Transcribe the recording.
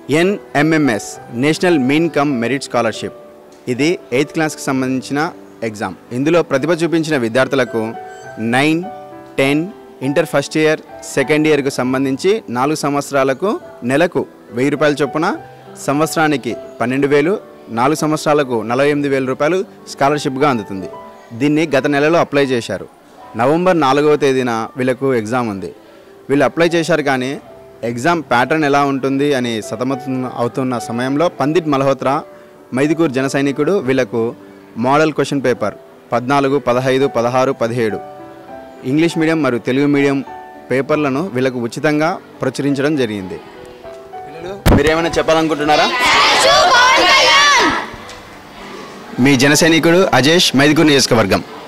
NMMS national mean cum merit scholarship ఇది eighth క్లాస్కి సంబంధించిన ఎగ్జామ్ ఇందులో ప్రతిభ చూపించిన విద్యార్థులకు nine ten inter first year second ఇయర్కు సంబంధించి నాలుగు సంవత్సరాలకు నెలకు వెయ్యి రూపాయల చొప్పున సంవత్సరానికి పన్నెండు వేలు నాలుగు సంవత్సరాలకు నలభై ఎనిమిది వేల రూపాయలు స్కాలర్షిప్గా అందుతుంది దీన్ని గత నెలలో అప్లై చేశారు నవంబర్ నాలుగవ తేదీన వీళ్ళకు ఎగ్జామ్ ఉంది వీళ్ళు అప్లై చేశారు కానీ ఎగ్జామ్ ప్యాటర్న్ ఎలా ఉంటుంది అని సతమతం అవుతున్న సమయంలో పండిట్ మల్హోత్రా మైదుకూర్ జన సైనికుడు వీళ్ళకు మోడల్ క్వశ్చన్ పేపర్ పద్నాలుగు పదహైదు పదహారు పదిహేడు ఇంగ్లీష్ మీడియం మరియు తెలుగు మీడియం పేపర్లను వీళ్ళకు ఉచితంగా ప్రచురించడం జరిగింది పిల్లలు మీరేమైనా చెప్పాలనుకుంటున్నారా మీ జన సైనికుడు అజేష్ మైదుకూర్ నియోజకవర్గం